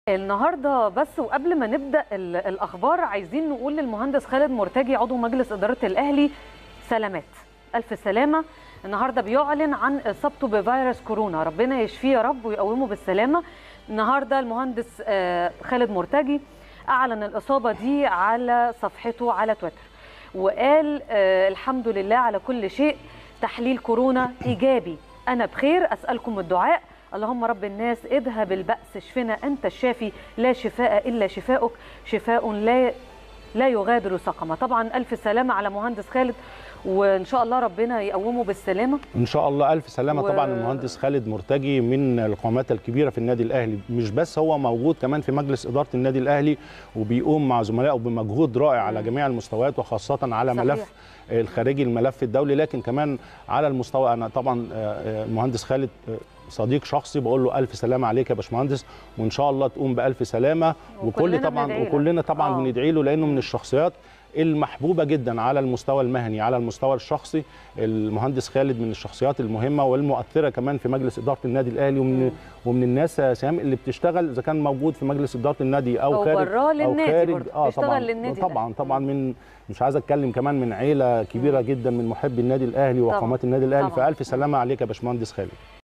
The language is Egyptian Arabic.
النهارده بس وقبل ما نبدا ال- الاخبار عايزين نقول للمهندس خالد مرتجي عضو مجلس اداره الاهلي سلامات الف سلامه النهارده بيعلن عن اصابته بفيروس كورونا ربنا يشفيه يا رب ويقومه بالسلامه النهارده المهندس آه، خالد مرتجي اعلن الاصابه دي على صفحته على تويتر وقال آه، الحمد لله على كل شيء تحليل كورونا ايجابي انا بخير اسالكم الدعاء اللهم رب الناس اذهب البأس اشفنا انت الشافي لا شفاء الا شفاؤك شفاء لا لا يغادر سقما طبعا الف سلامه على مهندس خالد وان شاء الله ربنا يقومه بالسلامه ان شاء الله الف سلامه و- طبعا المهندس خالد مرتجي من القامات الكبيره في النادي الاهلي مش بس هو موجود كمان في مجلس اداره النادي الاهلي وبيقوم مع زملائه بمجهود رائع على جميع المستويات وخاصه على صحيح. ملف الخارجي الملف الدولي لكن كمان على المستوى انا طبعا آه، آه، المهندس خالد آه، صديق شخصي بقول له الف سلامه عليك يا باشمهندس وان شاء الله تقوم بالف سلامه وكل وكلنا طبعا بندعي له. وكلنا طبعا آه. بندعي له لانه من الشخصيات المحبوبه جدا على المستوى المهني على المستوى الشخصي المهندس خالد من الشخصيات المهمه والمؤثره كمان في مجلس اداره النادي الاهلي ومن ومن الناس يا سهام اللي بتشتغل اذا كان موجود في مجلس اداره النادي او, أو خارج براه للنادي برضه. اه بيشتغل طبعا للنادي طبعا طبعا من مش عايز اتكلم كمان من عيله كبيره جدا من محبي النادي الاهلي وقامات النادي الاهلي طبعاً. فالف سلامه عليك يا باشمهندس خالد